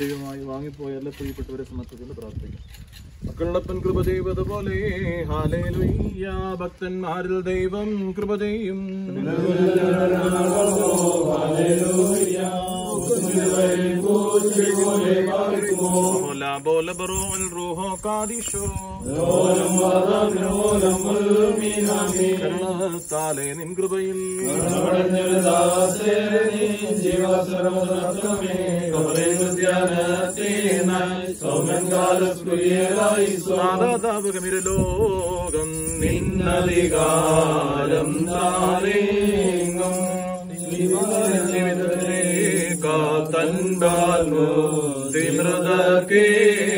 ദൈവമായി വാങ്ങിപ്പോയ എല്ലാ പ്രിയപ്പെട്ടവരെ സമർപ്പിച്ചുകൊണ്ട് പ്രാർത്ഥിക്കും മക്കളപ്പൻ കൃപ ചെയ്തതുപോലെ ഹാലേലുയ്യ ഭക്തന്മാരിൽ ദൈവം കൃപ ചെയ്യും ഹോല ബോല ബറോൻ റൂഹോ കാദിഷോ കരുണത്താലെ നിൻ കൃപയിൽ ലോകം നിന്നധികാരം താരേങ്ങും ജീവിതത്തിലെ കാത്തൻപാൽമോ തിമൃതക്കേ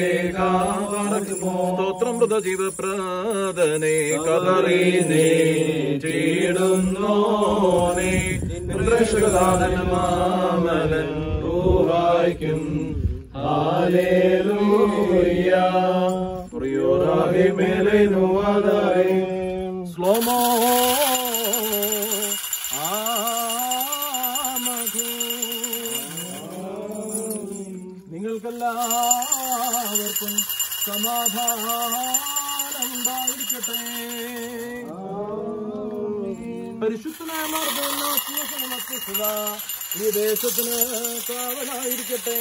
സ്തോത്രം മൃത ജീവപ്രദനെ കതറീനേ ചീടുന്നോനെ മാമനൻ റൂഹായ്ക്കും ഹാലേലൂയ പ്രിയോരാഹി മേലെ നോവാതായി സ്ലോമോ ആമധു നിങ്ങൾക്കെല്ലാവർക്കും സമാധാനം ഉണ്ടായിരിക്കട്ടെ പരിശുദ്ധനായ മാർഗം ഈ ദേശത്തിന് കാവലായിരിക്കട്ടെ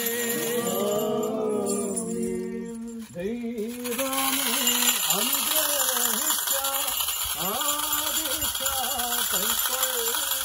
ദൈവമേ അനുഗ്രഹിച്ച ആദിശ കൈക്കൊള്ള